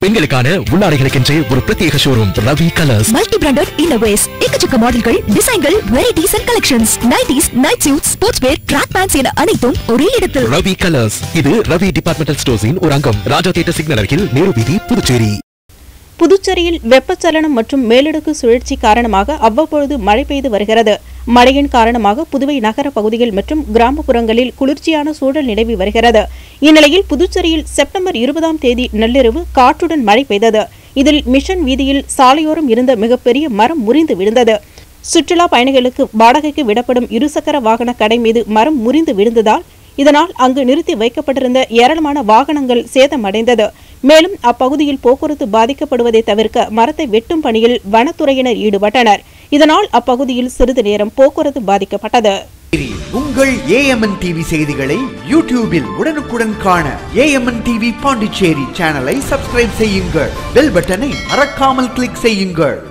பெண்களுக்கான உள்ளாடைகளுக்கென்றே ஒரு பிரத்யேக showroom Ravi Colours multi branded innerwears எக்கச்சக்க மாடல்கள் டிசைன்கள் varieties and collections nighties night suit sports wear track pants என அனைத்தும் ஒரே இடத்தில் ரவி கலர்ஸ் இது ரவி டிபார்ட்மெண்டல் ஸ்டோர்ஸின் ஒரு அங்கம் ராஜா தியேட்டர் சிக்னல் அருகில் நேரு வீதி புதுச்சேரி புதுச்சேரியில் வெப்பச்சலனம் மற்றும் மேலடுக்கு சுழற்சி காரணமாக அவ்வப்பொழுது மழை பெய்து வருகிறது மழையின் காரணமாக புதுவை நகர பகுதிகள் மற்றும் கிராமப்புறங்களில் குளிர்ச்சியான சூழல் நிலவி வருகிறது இந்நிலையில் புதுச்சேரியில் செப்டம்பர் இருபதாம் தேதி நள்ளிரவு காற்றுடன் மழை பெய்தது இதில் மிஷன் வீதியில் சாலையோரம் இருந்த மிகப்பெரிய மரம் முறிந்து விழுந்தது சுற்றுலா பயணிகளுக்கு வாடகைக்கு விடப்படும் இருசக்கர வாகன கடை மீது மரம் முறிந்து விழுந்ததால் இதனால் அங்கு நிறுத்தி வைக்கப்பட்டிருந்த ஏராளமான வாகனங்கள் சேதமடைந்தது மேலும் அப்பகுதியில் போக்குவரத்து பாதிக்கப்படுவதை தவிர்க்க மரத்தை வெட்டும் பணியில் வனத்துறையினர் ஈடுபட்டனர் இதனால் அப்பகுதியில் சிறிது நேரம் போக்குவரத்து பாதிக்கப்பட்டது உங்கள் ஏஎம்என் டிவி செய்திகளை யூடியூபில் உடனுக்குடன் காண ஏஎம்என் டிவி பாண்டிச்சேரி சேனலை சப்ஸ்கிரைப் செய்யுங்கள் பெல் பட்டனை மறக்காமல் கிளிக் செய்யுங்கள்